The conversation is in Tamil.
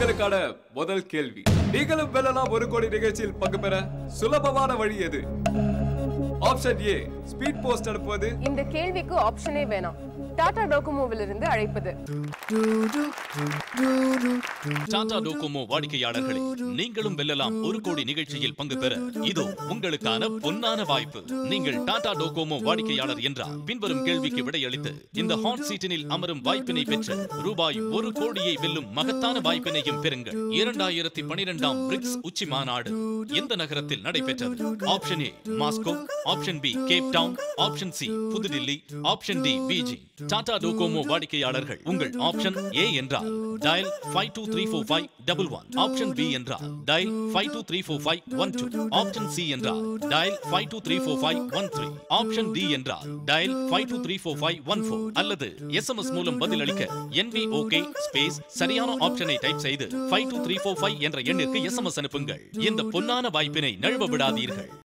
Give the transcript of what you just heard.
உங்களுக்கான முதல் கேள்வி நீங்களும் வெல்லலாம் ஒரு கோடி நிகழ்ச்சியில் பங்கு பெற சுலபமான வழி எது ஆப்ஷன் ஏ ஸ்பீட் போஸ்ட் அனுப்புவது இந்த கேள்விக்கு ஆப்ஷனே வேணாம் டாடா டோகோமோவிலிருந்து அழைப்பது டாடா டோகோமோ வாடிக்கையாளர்களே நீங்களும் வெல்லலாம் ஒரு கோடி நிகழ்ச்சியில் பங்கு பெற இதோ உங்களுக்கான பொன்னான வாய்ப்பு நீங்கள் டாடா டோகோமோ வாடிக்கையாளர் என்றால் பின்வரும் கேள்விக்கு விடையளித்து இந்த ஹாட் சீட்டினில் அமரும் வாய்ப்பினை பெற்று ரூபாய் ஒரு கோடியை வெல்லும் மகத்தான வாய்ப்பினையும் பெறுங்கள் இரண்டாயிரத்தி பனிரெண்டாம் பிரிக்ஸ் உச்சி மாநாடு எந்த நகரத்தில் நடைபெற்றது option A Moscow option B Cape Town option C புதுடில்லி option D Beijing Tata Docomo வாடிக்கையாளர்கள் உங்கள் ஆப்ஷன் ஏ என்றால் dial five two three four five double one option B என்றால் dial five two three four five one two option C என்றால் dial five two three four five one three option D என்றால் dial five two three four five one four அல்லது எஸ்எம்எஸ் மூலம் பதிலளிக்க என்பி ஓகே ஸ்பேஸ் சரியான ஆப்ஷனை டைப் செய்து five two three four five என்ற எண்ணிற்கு எஸ்எம்எஸ் அனுப்புங்கள் இந்த பொன்னான வாய்ப்பினை நழுவ விடாதீர்கள்